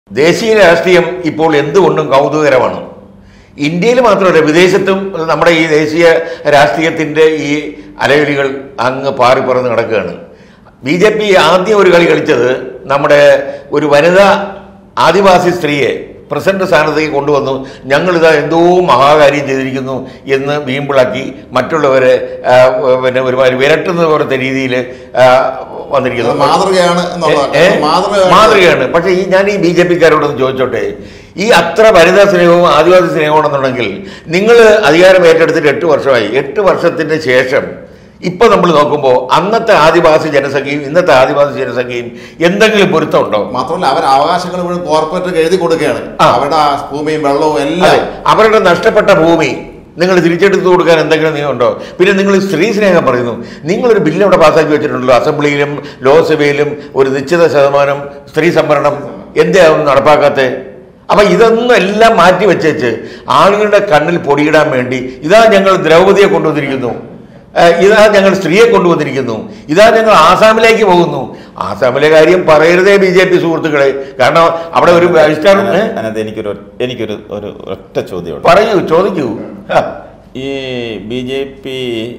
ദേശീയ രാഷ്ട്രീയം ഇപ്പോൾ എന്തുകൊണ്ടും കൗതുകകരമാണ് ഇന്ത്യയിൽ മാത്രമല്ല വിദേശത്തും നമ്മുടെ ഈ ദേശീയ രാഷ്ട്രീയത്തിൻ്റെ ഈ അലയൊലികൾ അങ്ങ് പാറിപ്പറന്ന് കിടക്കുകയാണ് ബി ജെ പി ആദ്യം ഒരു കളി കളിച്ചത് നമ്മുടെ ഒരു വനിതാ ആദിവാസി സ്ത്രീയെ പ്രസിഡന്റ് സ്ഥാനത്തേക്ക് കൊണ്ടുവന്നു ഞങ്ങളിതാ എന്തോ മഹാകാര്യം ചെയ്തിരിക്കുന്നു എന്ന് വീമ്പിളാക്കി മറ്റുള്ളവരെ ആ, പിന്നെ ഒരുമാതിരി വിരട്ടുന്നത് പോലത്തെ രീതിയിൽ വന്നിരിക്കുന്നു അത് മാതൃകയാണ് എന്നുള്ള ഏ? മാതൃകയാണ്. മാതൃകയാണ് പക്ഷേ ഈ ഞാൻ ഈ ബി ജെ പിക്കാരോടൊന്ന് ചോദിച്ചോട്ടെ ഈ അത്ര വനിതാ സ്നേഹവും ആദിവാസി സ്നേഹമാണെന്നുണ്ടെങ്കിൽ നിങ്ങൾ അധികാരം ഏറ്റെടുത്തിട്ട് എട്ട് വർഷമായി എട്ട് വർഷത്തിന് ശേഷം ഇപ്പൊ നമ്മൾ നോക്കുമ്പോൾ അന്നത്തെ ആദിവാസി ജനസംഖ്യയും ഇന്നത്തെ ആദിവാസി ജനസംഖ്യയും എന്തെങ്കിലും പൊരുത്തമുണ്ടോ മാത്രമല്ല അവർ അവകാശങ്ങൾ മുഴുവൻ കോർപ്പറേറ്റ് എഴുതി കൊടുക്കുകയാണ് ആ. അവരുടെ ആ ഭൂമിയും വെള്ളവും അതെ എല്ലാം അവരുടെ നഷ്ടപ്പെട്ട ഭൂമി നിങ്ങൾ തിരിച്ചെടുത്ത് കൊടുക്കാൻ എന്തെങ്കിലും നിയമമുണ്ടോ പിന്നെ നിങ്ങൾ സ്ത്രീ സ്നേഹം പറയുന്നു നിങ്ങളൊരു ബില്ല് അവിടെ പാസ്സാക്കി വെച്ചിട്ടുണ്ടല്ലോ അസംബ്ലിയിലും ലോക്സഭയിലും ഒരു നിശ്ചിത ശതമാനം സ്ത്രീ സംവരണം എന്താവും നടപ്പാക്കാത്തെ അപ്പം ഇതൊന്നും എല്ലാം മാറ്റി വെച്ചേച്ച് ആളുകളുടെ കണ്ണിൽ പൊടിയിടാൻ വേണ്ടി ഇതാ ഞങ്ങൾ ദ്രൗപതിയെ കൊണ്ടുവന്നിരിക്കുന്നു ഏഹ് ഇതാ ഞങ്ങൾ സ്ത്രീയെ കൊണ്ടുവന്നിരിക്കുന്നു ഇതാ ഞങ്ങൾ ആസാമിലേക്ക് പോകുന്നു ആസാമിലെ കാര്യം പറയരുതേ ബി ജെ പി സുഹൃത്തുക്കളെ കാരണം അവിടെ ഒരു ബഹിഷ്കാരം ഏഹ്? അതിനകത്ത് എനിക്കൊരു എനിക്കൊരു ഒരു ഒറ്റ ചോദ്യമുണ്ട് പറയൂ ചോദിക്കൂ ആ. ഈ ബി ജെ പി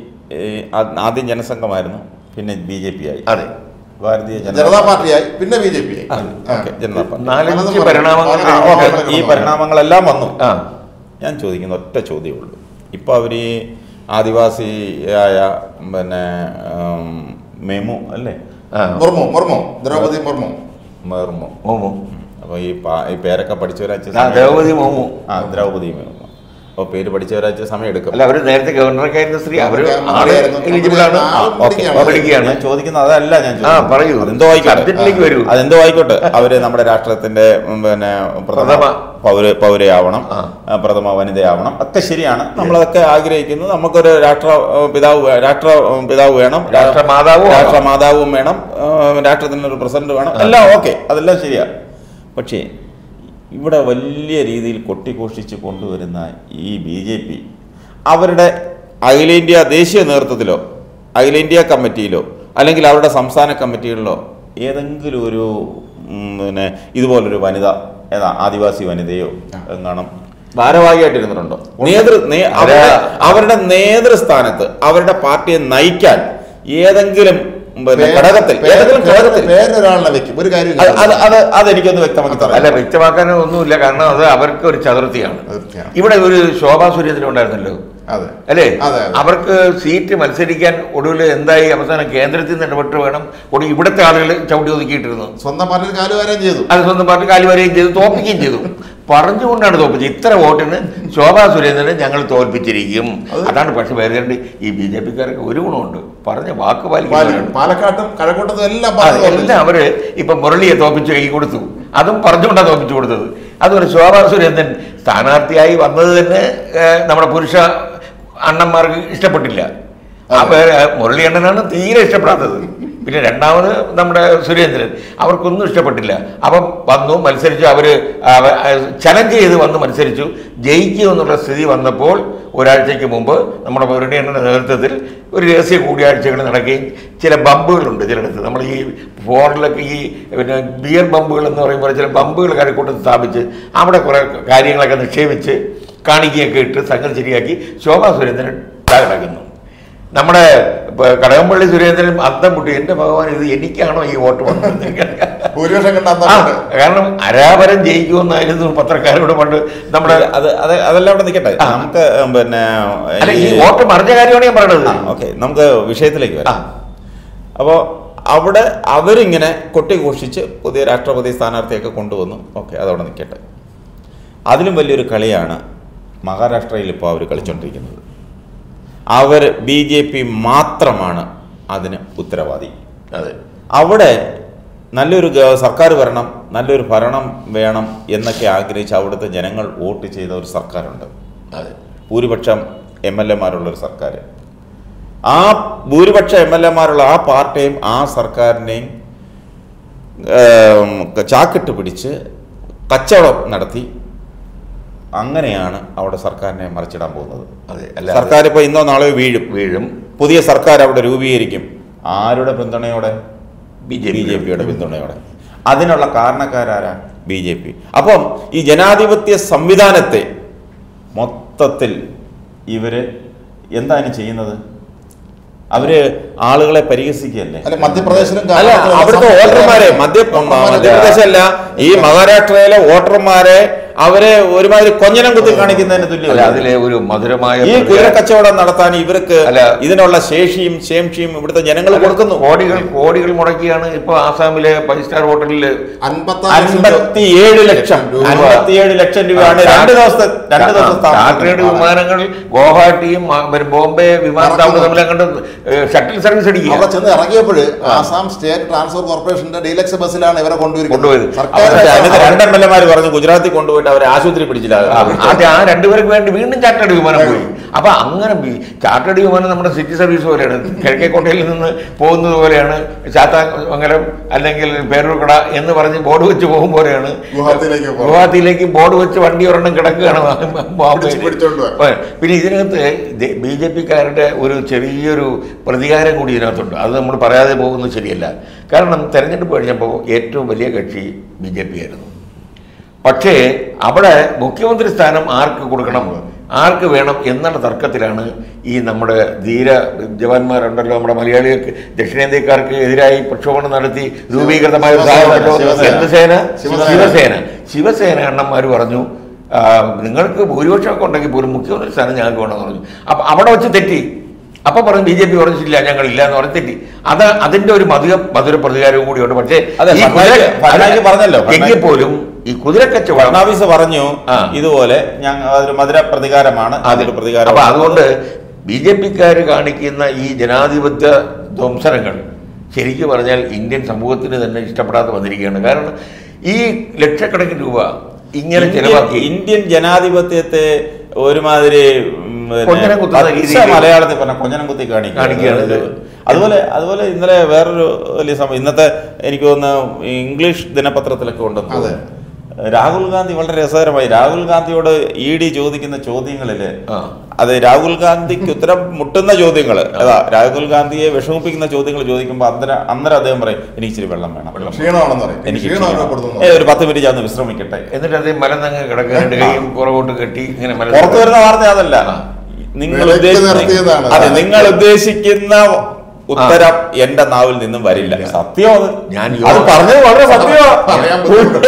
ആദ്യം ജനസംഘമായിരുന്നു പിന്നെ ബി ജെ പി ആയി അതെ ഭാരതീയ ജനതാ പാർട്ടിയായി പിന്നെ ബി ജെ പി ആയി ആ. ഓക്കെ ജനതാ പാർട്ടി നാലഞ്ച് പരിണാമങ്ങൾ ആ, ഓക്കെ ഓക്കെ. ഈ പരിണാമങ്ങളെല്ലാം വന്നു ആ ഞാൻ ചോദിക്കുന്ന ഒറ്റ ചോദ്യമേ ഉള്ളൂ ഇപ്പോൾ അവർ ഈ ആദിവാസിയായ പിന്നെ ഉം, മെമു അല്ലേ ആ മുർമു മുർമു ദ്രൗപതി മുർമു മേർമു മോമു അപ്പോൾ ഈ പാ- ഈ പേരൊക്കെ പഠിച്ചവരാച്ച ആ ദ്രൗപതി മോമു ആ ദ്രൗപതി മേമു അപ്പോൾ പേര് പഠിച്ചവരാച്ച സമയം എടുക്കും അല്ല അവര് നേരത്തെ ഗവർണറൊക്കെ ആയിരുന്ന സ്ത്രീ അവര് അവർക്ക് ആള് ആയിരുന്നു. എലിജിബിൾ ആണ് ആ, ഓക്കെ പഠിക്കുകയാണ്. പഠിക്കുകയാണ് ഞാൻ ചോദിക്കുന്നത് അതല്ല ഞാൻ ആ പറയൂ അതെന്തോ ആയിക്കോട്ടെ സബ്ജക്റ്റിലേക്ക് വരൂ അതെന്തോ ആയിക്കോട്ടെ അവര് നമ്മുടെ രാഷ്ട്രത്തിന്റെ ഉം, പിന്നെ പ്രഥമ പ്രഥമ. പൗര പൗരയാവണം ആ. ആ, പ്രഥമ വനിതയാവണം ഒക്കെ ശരിയാണ് നമ്മളതൊക്കെ ആഗ്രഹിക്കുന്നു നമുക്കൊരു രാഷ്ട്ര ഉം, പിതാവ് വേ- രാഷ്ട്ര ഉം, പിതാവ് വേണം രാഷ്ട്രമാതാവും ആവാം. രാഷ്ട്രമാതാവും വേണം ഉം, രാഷ്ട്രത്തിന് ഒരു പ്രസിഡന്റ് വേണം എല്ലാം ഓക്കെ അതെല്ലാം ശരിയാ പക്ഷേ ഇവിടെ വലിയ രീതിയിൽ കൊട്ടിഘോഷിച്ച് കൊണ്ടുവരുന്ന ഈ ബി ജെ പി അവരുടെ അഖിലേന്ത്യാ ദേശീയ നേതൃത്വത്തിലോ അഖിലേന്ത്യാ കമ്മിറ്റിയിലോ അല്ലെങ്കിൽ അവരുടെ സംസ്ഥാന കമ്മിറ്റികളിലോ ഏതെങ്കിലും ഒരു ഉം, പിന്നെ ഇതുപോലൊരു വനിത ഏതാ ആദിവാസി വനിതയോ എങ്ങാണം ഭാരവാഹിയായിട്ടിരുന്നിട്ടുണ്ടോ നേതൃ നേ- അവരുടെ അവരുടെ നേതൃസ്ഥാനത്ത് അവരുടെ പാർട്ടിയെ നയിക്കാൻ ഏതെങ്കിലും പിന്നെ ഘടകത്തിൽ ഏതെങ്കിലും ഘടകത്തിൽ പേരൊരാളിനെ വെക്കും ഒരു കാര്യം അത് അത് അത് അതെനിക്കൊന്ന് വ്യക്തമാക്കി തരാം അല്ല വ്യക്തമാക്കാൻ ഒന്നുമില്ല കാരണം അത് അവർക്ക് ഒരു ചതുർത്ഥിയാണ് ചതുർത്ഥിയാണ്. ഇവിടെ ഒരു ശോഭാ സുരേന്ദ്രൻ ഉണ്ടായിരുന്നല്ലോ അതെ അല്ലേ അതെ, അതെ. അവർക്ക് സീറ്റ് മത്സരിക്കാൻ ഒടുവിൽ എന്തായി അവസാനം കേന്ദ്രത്തിൽ നിന്ന് ഇടപെട്ട് വേണം ഒടുവിൽ ഇവിടുത്തെ ആളുകൾ ചവിട്ടി ഒതുക്കിയിട്ടിരുന്നു സ്വന്തം പാർട്ടിയിൽ കാലുവാരം ചെയ്തു അത് സ്വന്തം പാർട്ടി കാലുവരെയും ചെയ്തു തോൽപ്പിക്കുകയും ചെയ്തു പറഞ്ഞുകൊണ്ടാണ് തോൽപ്പിച്ചത് ഇത്ര വോട്ടിന് ശോഭാ സുരേന്ദ്രനെ ഞങ്ങൾ തോൽപ്പിച്ചിരിക്കും അതാണ് പക്ഷെ വേറെ രണ്ട് ഈ ബി ജെ പിക്കാർക്ക് ഒരു ഗുണമുണ്ട് പറഞ്ഞ വാക്ക് പാലിക്കും. പാലിക്കുന്നവരാണ് പാലക്കാട്ടും കഴക്കൂട്ടത്തും എല്ലാം അതെ, പറഞ്ഞു എല്ലാം അവര് ഇപ്പൊ മുരളിയെ തോപ്പിച്ച് കൈ കൊടുത്തു അതും പറഞ്ഞുകൊണ്ടാണ് തോപ്പിച്ചു കൊടുത്തത് അതുപോലെ ശോഭാ സുരേന്ദ്രൻ സ്ഥാനാർത്ഥിയായി വന്നത് തന്നെ ഏഹ്, നമ്മുടെ പുരുഷ അണ്ണന്മാർക്ക് ഇഷ്ടപ്പെട്ടില്ല അപ്പൊ മുരളി അണ്ണനാണ് തീരെ ഇഷ്ടപ്പെടാത്തത് പിന്നെ രണ്ടാമത് നമ്മുടെ സുരേന്ദ്രൻ അവർക്കൊന്നും ഇഷ്ടപ്പെട്ടില്ല അപ്പം വന്നു മത്സരിച്ചു അവര് ചലഞ്ച് ചെയ്ത് വന്ന് മത്സരിച്ചു ജയിക്കും എന്നുള്ള സ്ഥിതി വന്നപ്പോൾ ഒരാഴ്ചയ്ക്ക് മുമ്പ് നമ്മുടെ മുരളി അണ്ണന്റെ നേതൃത്വത്തിൽ ഒരു രഹസ്യ കൂടിയാഴ്ചകൾ നടക്കുകയും ചില ബമ്പുകളുണ്ട് ചിലയിടത്ത് നമ്മൾ ഈ ഫോണിലൊക്കെ ഈ പിന്നെ ബിയർ ബമ്പുകൾ എന്ന് പറയുമ്പോൾ ചില ബമ്പുകൾ കരക്കൂട്ടത്ത് സ്ഥാപിച്ച് അവിടെ കുറേ കാര്യങ്ങളൊക്കെ നിക്ഷേപിച്ച് കാണിക്കുകയൊക്കെ ഇട്ട് സംഗതി ശരിയാക്കി ശോഭാ സുരേന്ദ്രൻ കിടക്കുന്നു നമ്മുടെ ഇപ്പൊ കടകംപള്ളി സുരേന്ദ്രൻ അന്തം മുട്ടി എൻ്റെ ഭഗവാൻ ഇത് എനിക്കാണോ ഈ വോട്ട് വന്നത് ഭൂരിപക്ഷം കണ്ട ആ, അന്നത്തെ കാരണം അരാപരം ജയിക്കുമെന്നായിരുന്നു പത്രക്കാരോട് പണ്ട് നമ്മുടെ അത് അത് അതെല്ലാം അവിടെ നിൽക്കട്ടെ ആ. നമുക്ക് പിന്നെ അല്ല ഈ വോട്ട് മറിഞ്ഞ കാര്യമാണ് ഞാൻ പറയണത് ഓക്കെ നമുക്ക് വിഷയത്തിലേക്ക് ആ വരാം അപ്പോൾ അവിടെ അവരിങ്ങനെ കൊട്ടിഘോഷിച്ച് പുതിയ രാഷ്ട്രപതി സ്ഥാനാർത്ഥിയൊക്കെ കൊണ്ടുവന്നു ഓക്കെ അതവിടെ നിൽക്കട്ടെ അതിലും വലിയൊരു കളിയാണ് മഹാരാഷ്ട്രയിൽ ഇപ്പോൾ അവർ കളിച്ചുകൊണ്ടിരിക്കുന്നത് അവർ ബി ജെ പി മാത്രമാണ് അതിന് ഉത്തരവാദി അതെ അവിടെ നല്ലൊരു ഗ- സർക്കാർ വരണം നല്ലൊരു ഭരണം വേണം എന്നൊക്കെ ആഗ്രഹിച്ച് അവിടുത്തെ ജനങ്ങൾ വോട്ട് ചെയ്ത ഒരു സർക്കാരുണ്ട് അതെ ഭൂരിപക്ഷം എം എൽ എമാരുള്ളൊരു സർക്കാർ ആ ഭൂരിപക്ഷം എം എൽ എമാരുള്ള ആ പാർട്ടിയും ആ സർക്കാരിനെയും ഏം, ചാക്കിട്ട് പിടിച്ച് കച്ചവടം നടത്തി അങ്ങനെയാണ് അവിടെ സർക്കാരിനെ മറിച്ചിടാൻ പോകുന്നത് അതെ അല്ല സർക്കാർ ഇപ്പോൾ ഇന്നോ നാളെയോ വീഴും വീഴും പുതിയ സർക്കാർ അവിടെ രൂപീകരിക്കും ആരുടെ പിന്തുണയോടെ ബി ബി ജെ പിയുടെ പിന്തുണയോടെ അതിനുള്ള കാരണക്കാരാരാ ബി ജെ പി അപ്പം ഈ ജനാധിപത്യ സംവിധാനത്തെ മൊത്തത്തിൽ ഇവര് എന്താണ് ചെയ്യുന്നത് അവര് ആളുകളെ പരിഹസിക്കുകയല്ലേ അല്ല മധ്യപ്രദേശിലും അല്ല കർണാടകത്തിലും അവിടുത്തെ സംസ്ഥാന വോട്ടർമാരെ മധ്യ വോട്ടർമാരെ മധ്യപ്രദേശല്ല ഈ മഹാരാഷ്ട്രയിലെ വോട്ടർമാരെ അവരെ ഒരുമാതിരി കൊഞ്ഞനം കുത്തി കാണിക്കുന്നതിന് അല്ല തുല്യമല്ല അതിലെ ഒരു മധുരമായ ഈ പ്രതികരണം- കുതിര കച്ചവടം നടത്താൻ ഇവർക്ക് അല്ല. ഇതിനുള്ള ശേഷിയും ശേംഷിയും ഇവിടുത്തെ ജനങ്ങൾ കൊടുക്കുന്നു കോടികൾ കോടികൾ മുടക്കിയാണ് ഇപ്പൊ ആസാമിലെ ഫൈവ് സ്റ്റാർ ഹോട്ടലിൽ അൻപത്താറ് ലക്ഷം അൻപത്തിയേഴ് ലക്ഷം രൂപ. അൻപത്തിയേഴ് ലക്ഷം രൂപയാണ് രണ്ട് ദിവസത്തെ രണ്ട് ദിവസത്തെ ചാർട്ടേഡ് താമസം വിമാനങ്ങൾ ഗുവാഹട്ടിയും ആ, പിന്നെ ബോംബെ വിമാനത്താവളം തമ്മിൽ കണ്ട് ഷട്ടിൽ സർവീസ് അവിടെ അടിക്കുക ചെന്ന് ഇറങ്ങിയപ്പോൾ ആസാം സ്റ്റേറ്റ് ട്രാൻസ്പോർട്ട് കോർപ്പറേഷന്റെ ഡീലക്സ് ബസ്സിലാണ് ഇവരെ കൊണ്ടുപോയത്. കൊണ്ടുവരുന്നത് സർക്കാർ പക്ഷേ അതിന് രണ്ട് എം എൽ എമാർ പറഞ്ഞു ഗുജറാത്തിൽ കൊണ്ടുപോയിട്ട് അവരെ ആശുപത്രി പിടിച്ചില്ല ആദ്യം ആ രണ്ടുപേർക്ക് വേണ്ടി വീണ്ടും ചാർട്ടേഡ് വിമാനം പോയി അപ്പൊ അങ്ങനെ ബി- ചാർട്ടേഡ് വിമാനം നമ്മുടെ സിറ്റി സർവീസ് പോലെയാണ് കിഴക്കേക്കോട്ടയിൽ നിന്ന് പോകുന്നത് പോലെയാണ് ചാത്താമംഗലം അല്ലെങ്കിൽ പേരൂർക്കട എന്ന് പറഞ്ഞ് ബോർഡ് വെച്ച് പോകും പോലെയാണ് ഗുവാഹത്തിയിലേക്ക് പോകും. ഗുവാഹത്തിയിലേക്ക് ബോർഡ് വെച്ച് വണ്ടി ഒരെണ്ണം കിടക്കുകയാണ് ബോംബെയിൽ. പിടിച്ച് പിടിച്ചോണ്ട് പോയി. പോയി. പിന്നെ ഇതിനകത്ത് ബി ജെ പിക്കാരുടെ ഒരു ചെറിയൊരു പ്രതികാരം കൂടി ഇതിനകത്തുണ്ട് അത് നമ്മൾ പറയാതെ പോകുന്നത് ശരിയല്ല കാരണം തെരഞ്ഞെടുപ്പ് കഴിഞ്ഞപ്പോൾ ഏറ്റവും വലിയ കക്ഷി ബി ജെ പി ആയിരുന്നു പക്ഷേ അവിടെ മുഖ്യമന്ത്രി സ്ഥാനം ആർക്ക് കൊടുക്കണം ആർക്ക് വേണം എന്നുള്ള തർക്കത്തിലാണ് ഈ നമ്മുടെ ധീര ജവാന്മാരുണ്ടല്ലോ നമ്മുടെ മലയാളികൾക്ക് ദക്ഷിണേന്ത്യക്കാർക്ക് എതിരായി പ്രക്ഷോഭണം നടത്തി രൂപീകൃതമായ ഒരു സാധനമല്ലോ ശിവസേന. എന്ത് സേന ശിവസേന. ശിവസേന ശിവസേന അണ്ണന്മാർ പറഞ്ഞു ആ, നിങ്ങൾക്ക് ഭൂരിപക്ഷമൊക്കെ ഉണ്ടെങ്കിൽ പോലും മുഖ്യമന്ത്രി സ്ഥാനം ഞങ്ങൾക്ക് വേണമെന്ന് പറഞ്ഞു അപ്പൊ അവിടെ വെച്ച് തെറ്റി അപ്പൊ പറഞ്ഞു ബി ജെ പി പറഞ്ഞില്ല ഞങ്ങളില്ല എന്ന് പറഞ്ഞ് തെറ്റി അത് അതിന്റെ ഒരു മധുര മധുര പ്രതികാരവും കൂടിയുണ്ട് പക്ഷേ അതെ, ഈ ഫഡ്നാവിസ് കുതിര- ഫഡ്നാവിസ് പറഞ്ഞല്ലോ, എങ്കിൽ ഫഡ്നാവിസ് പോലും ഈ കുതിരക്കച്ചവടം ഫഡ്നാവിസ് പറഞ്ഞു ആ. ഇതുപോലെ ഞങ്ങൾ അതൊരു മധുര പ്രതികാരമാണ് അതൊരു പ്രതികാരം അപ്പൊ അതുകൊണ്ട് ബി ജെ പിക്കാർ കാണിക്കുന്ന ഈ ജനാധിപത്യ ധ്വംസനങ്ങൾ ശരിക്കും പറഞ്ഞാൽ ഇന്ത്യൻ സമൂഹത്തിന് തന്നെ ഇഷ്ടപ്പെടാതെ വന്നിരിക്കുകയാണ് കാരണം ഈ ലക്ഷക്കണക്കിന് രൂപ ഇങ്ങനെ ഇന്ത്യൻ- ചെലവാക്കി ഇന്ത്യൻ ജനാധിപത്യത്തെ ഒരുമാതിരി ഉം, പിന്നെ കൊഞ്ഞനം കുത്തുന്ന പച്ച രീതിയിൽ മലയാളത്തിൽ പറഞ്ഞ കൊഞ്ഞനം കുത്തി കാണിക്കുകയാണ്. കാണിക്കുകയാണ് ഇത്. അതുപോലെ അതുപോലെ ഇന്നലെ വേറൊരു വലിയ സംഭവം ഇന്നത്തെ എനിക്ക് തോന്നുന്നു ഇംഗ്ലീഷ് ദിനപത്രത്തിലൊക്കെ ഉണ്ടെന്ന് അതെ. തോന്നുന്നു. രാഹുൽ ഗാന്ധി വളരെ രസകരമായി രാഹുൽ ഗാന്ധിയോട് ഇ ഡി ചോദിക്കുന്ന ചോദ്യങ്ങളില് ആ. അത് രാഹുൽ ഗാന്ധിക്ക് ഉത്തരം മുട്ടുന്ന ചോദ്യങ്ങൾ അതാ രാഹുൽ ഗാന്ധിയെ വിഷമിപ്പിക്കുന്ന ചോദ്യങ്ങൾ ചോദിക്കുമ്പോൾ അന്നേരം അന്നേരം അദ്ദേഹം പറയും എനിക്ക് ഇച്ചിരി വെള്ളം വേണം വെള്ളം വേണം. ക്ഷീണമാണെന്ന് പറയും എനിക്ക് ക്ഷീണം ക്ഷീണം. അനുഭവപ്പെടുന്നു ഏ, ഒരു പത്ത് മിനിറ്റ് ഞാൻ ഒന്ന് വിശ്രമിക്കട്ടെ എന്നിട്ട് അത് മലന്നങ്ങ് കിടക്കാനുണ്ട് കൈയും പുറകോട്ട് കെട്ടി ഇങ്ങനെ മല പുറത്തു വരുന്ന വാർത്ത അതല്ല നിങ്ങൾ വിലക്ക് ഉദ്ദേശിക്കുന്ന നിർത്തിയതാണ്. അതെ നിങ്ങൾ ഉദ്ദേശിക്കുന്ന ഉത്തരം എന്റെ നാവിൽ നിന്നും വരില്ല സത്യം അത് ഞാൻ അത് യോഗ- പറഞ്ഞത് വളരെ പറയാൻ ബുദ്ധിമുട്ടുണ്ട്.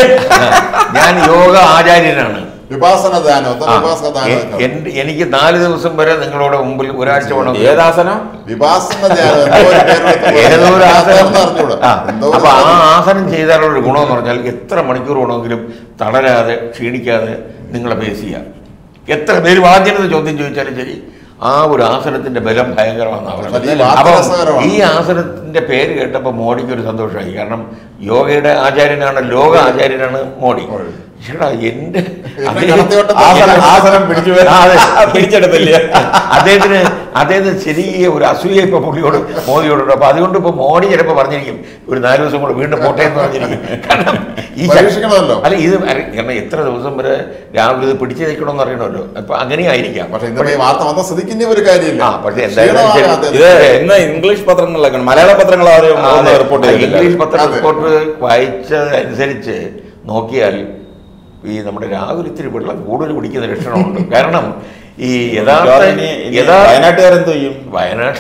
ഞാൻ യോഗ ആചാര്യനാണ് വിപാസന ധാനം ആ, വിപാസന എ- ധാനം എൻ- എനിക്ക് നാല് ദിവസം വരെ നിങ്ങളുടെ മുമ്പിൽ ഒരാഴ്ച വേണം ഏതാസനം വിപാസന ധ്യാനം എന്തോ ഒരു പേര് വെച്ച് ഏതോ ഒരു ആസനം ആസനം അറിഞ്ഞൂടാ. ആ, എന്തോ ഒരു അപ്പൊ ആ ആസനം. ആസനം ചെയ്താലുള്ള ഒരു ഗുണമെന്ന് പറഞ്ഞാൽ എത്ര മണിക്കൂർ വേണമെങ്കിലും തളരാതെ ക്ഷീണിക്കാതെ നിങ്ങളെ ഫേസ് ചെയ്യാം എത്ര പേര് വാദ്യനത് ചോദ്യം ചോദിച്ചാലും ശരി ആ ഒരു ആസനത്തിന്റെ ബലം ഭയങ്കരമാണ് പക്ഷേ ഈ അവരുടെ വാർത്ത അപ്പം രസകരമാണ്. ഈ ആസനത്തിന്റെ പേര് കേട്ടപ്പോൾ മോഡിക്ക് ഒരു സന്തോഷമായി കാരണം യോഗയുടെ ആചാര്യനാണ് ലോക ആചാര്യനാണ് മോഡി മോഡി. ചേട്ടാ എന്റെ എന്നെ കടത്തിവട്ടത്തിൽ ആസനം ആസനം പിടിച്ചു വരാ- ആ, അതെ. പിടിച്ചെടുത്തില്ലേ അദ്ദേഹത്തിന് അദ്ദേഹത്തിന് ചെറിയ ഒരു അസൂയ ഇപ്പൊ പുള്ളിയോട് മോദിയോടുണ്ട് അപ്പൊ അതുകൊണ്ട് ഇപ്പൊ മോഡി ചിലപ്പോ പറഞ്ഞിരിക്കും ഒരു നാല് ദിവസം കൂടെ വീണ്ടും പോട്ടെ എന്ന് പറഞ്ഞിരിക്കും കാരണം ഈ ശ- പരീക്ഷിക്കണമല്ലോ. അല്ല ഇത് അറി- കാരണം എത്ര ദിവസം വരെ രാവിലെ ഇത് പിടിച്ചു നിൽക്കണമെന്ന് അറിയണമല്ലോ അപ്പൊ അങ്ങനെ ആയിരിക്കാം പക്ഷെ ഇന്നലെ ഈ വാർത്ത വന്ന സ്ഥിതിക്ക് ഇനി ഒരു കാര്യമില്ല ആ, പക്ഷേ എന്തായാലും ക്ഷീണമാകാതെ ഇത് ഇന്ന് ഇംഗ്ലീഷ് പത്രങ്ങളിലൊക്കെ മലയാള പത്രങ്ങൾ ആരും ആ, അതെ. റിപ്പോർട്ട് ഇംഗ്ലീഷ് ചെയ്തില്ല പത്ര അതെ. റിപ്പോർട്ട് വായിച്ചതനുസരിച്ച് നോക്കിയാൽ ഈ നമ്മുടെ രാഹുൽ ഇത്തിരി വെള്ളം കൂടുതൽ കുടിക്കുന്ന ലക്ഷണമുണ്ട് കാരണം ഈ യഥാർത്ഥ ഇനി- ഇനി യഥാർത്ഥ വയനാട്ടുകാരെന്ത് ചെയ്യും വയനാട്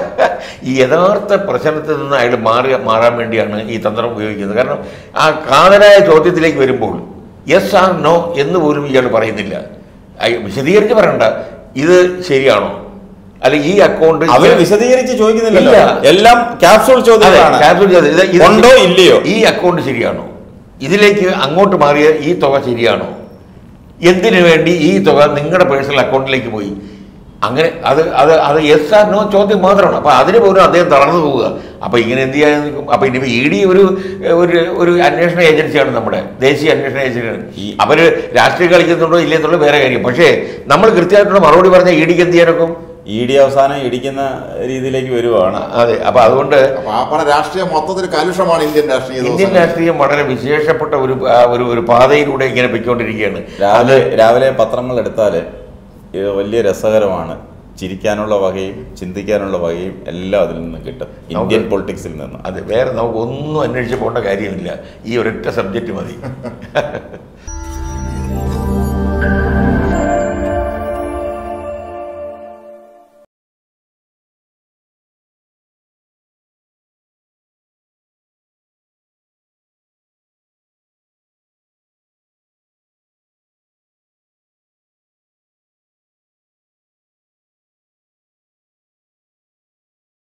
ഈ യഥാർത്ഥ പ്രശ്നത്തിൽ നിന്ന് അയാൾ മാറി മാറാൻ വേണ്ടിയാണ് ഈ തന്ത്രം ഉപയോഗിക്കുന്നത് കാരണം ആ കാതലായ ചോദ്യത്തിലേക്ക് വരുമ്പോൾ യെസ് ആർ നോ എന്ന് പോലും ഇയാൾ പറയുന്നില്ല അയ- വിശദീകരിച്ച് പറയണ്ട ഇത് ശരിയാണോ അല്ല ഈ അക്കൗണ്ട് അവർ വിശദീകരിച്ച് ചോദിക്കുന്നില്ലല്ലോ ഇല്ല. എല്ലാം ക്യാപ്സൂൾ അതെ, ചോദ്യങ്ങളാണ് capsule ചെയ്തത്. ഇത് ഇത് ഉണ്ടോ ഇല്ലയോ ഈ അക്കൗണ്ട് ശരിയാണോ ഇതിലേക്ക് അങ്ങോട്ട് മാറിയ ഈ തുക ശരിയാണോ എന്തിനു വേണ്ടി ഈ തുക നിങ്ങളുടെ പേഴ്സണൽ അക്കൗണ്ടിലേക്ക് പോയി അങ്ങനെ അത് അത് അത് എസ് ആർ നോ ചോദ്യം മാത്രമാണ് അപ്പൊ അതിന് പോലും അദ്ദേഹം തളർന്നു പോവുക അപ്പൊ ഇങ്ങനെ എന്ത് ചെയ്യാൻ നിൽക്കും അപ്പൊ ഇനി ഇ ഡി ഒരു ഒരു ഒരു അന്വേഷണ ഏജൻസിയാണ് നമ്മുടെ ദേശീയ അന്വേഷണ ഏജൻസിയാണ് ഈ അവര് രാഷ്ട്രീയം കളിക്കുന്നുണ്ടോ ഇല്ലെന്നുള്ളത് വേറെ കാര്യം പക്ഷേ നമ്മൾ കൃത്യമായിട്ടുള്ള മറുപടി പറഞ്ഞ ഇ ഡിക്ക് എന്ത് ചെയ്യാനൊക്കും ഇ ഡി അവസാനം ഇടിക്കുന്ന രീതിയിലേക്ക് വരുവാണ് അതെ അപ്പൊ അതുകൊണ്ട് അപ്പൊ ആ പണ രാഷ്ട്രീയം മൊത്തത്തിൽ കലുഷമാണ് ഇന്ത്യൻ രാഷ്ട്രീയ ഇന്ത്യൻ ദിവസം രാഷ്ട്രീയം വളരെ വിശേഷപ്പെട്ട ഒരു ആ, ഒരു ഒരു പാതയിലൂടെ ഇങ്ങനെ പൊയ്ക്കൊണ്ടിരിക്കുകയാണ് രാവിലെ രാവിലെ പത്രങ്ങൾ എടുത്താൽ ഇത് വലിയ രസകരമാണ് ചിരിക്കാനുള്ള വകയും ചിന്തിക്കാനുള്ള വകയും എല്ലാം അതിൽ നിന്ന് കിട്ടും ഇന്ത്യൻ നമുക്ക് പൊളിറ്റിക്സിൽ നിന്ന് അത് വേറെ നമുക്ക് ഒന്നും അന്വേഷിച്ച് പോകേണ്ട കാര്യമില്ല ഈ ഒരൊറ്റ സബ്ജക്റ്റ് മതി